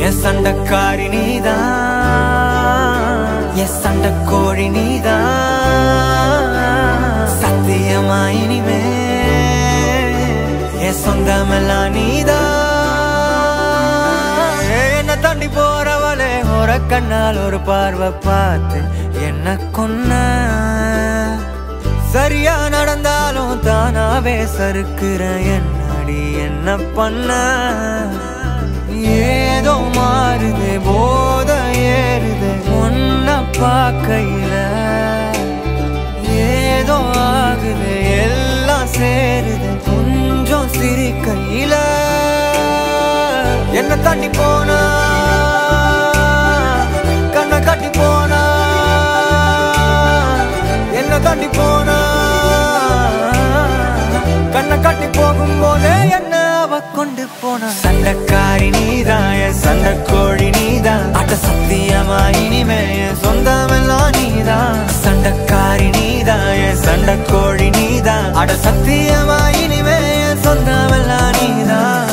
என் சண்டக்காரி நீதான் என் சண்டக்கோழி நீதான் சத்தியமா இனிமே என் சொந்தமெல்லாம் நீதான் என்ன தாண்டி போறவளே ஒரு கண்ணால் ஒரு பார்வை பார்த்து என்ன கொன்ன சரியா நடந்தாலும் தானாவே சறுக்குற என்னடி என்ன பண்ண ஏதோ மாறுது போத ஏறுது ஒன்ன பார்க்கையில ஏதோ ஆகுது எல்லாம் சேருது கொஞ்சம் சிரிக்கையில என்ன தாண்டி போனா கண்ணை காட்டி போனா என்ன தாண்டி போனா கண்ணை காட்டி போகும்போதே என்ன அவ கொண்டு போனா சண்டைக்காரி நீதான் என் சண்டைக்கோழி நீதான் அட்ட சத்தியமா இனிமே என் சொந்தமெல்லாம் நீதான் சண்டைக்காரி நீதான் என் சண்டைக்கோழி நீதான் அட சத்தியமா இனிமே என் சொந்தமெல்லாம் நீதான்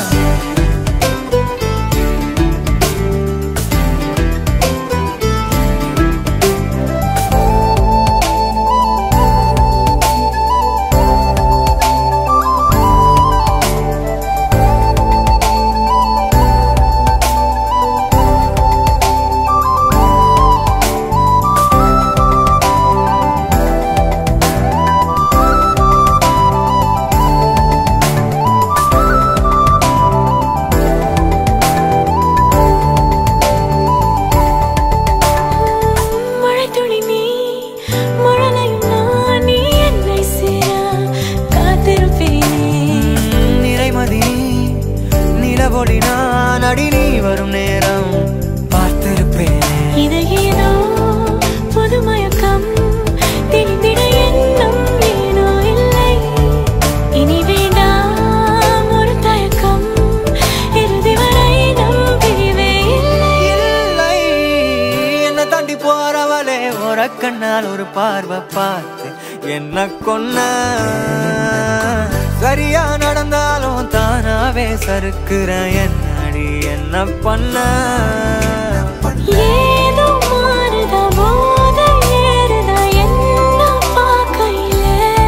மழைத்துளி நீ மழலையும் நான் நீ என்னை சேர காத்திருப்பேனே நிறைமதி நிலவொளி நான் அடி நீ வரும் நேரம் பார்த்திருப்பேன் இது ஏதோ புது மயக்கம் திணிந்திட எண்ணம் ஏனோ இல்லை இனி வேண்டாம் ஒரு தயக்கம் இறுதி வரை நம் பிரிவே இல்லை இல்லை என்ன தாண்டி போறவளே ஒரு கண்ணால் ஒரு பார்வை பார்த்து என்ன கொன்ன சரியா நடந்தாலும் தானாவே சறுக்குற என்னடி என்ன பண்ண ஏதோ மாறுதா போதை ஏறுதா என்ன பார்க்கையில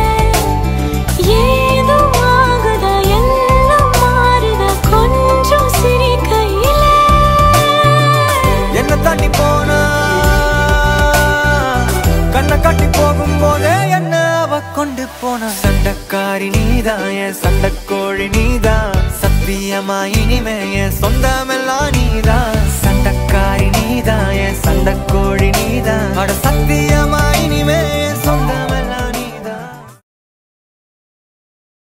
ஏதோ ஆகுதா எல்லாம் மாறுதா கொஞ்சம் சிரிக்கையில என்ன தாண்டி போனா கண்ணை காட்டி போகும்போதே என்ன அவ கொண்டு போன சண்டைக்காரி நீதான் என் சண்டைக்கோழி நீதான் சத்தியமா இனிமே என் சொந்தமெல்லாம் நீதான்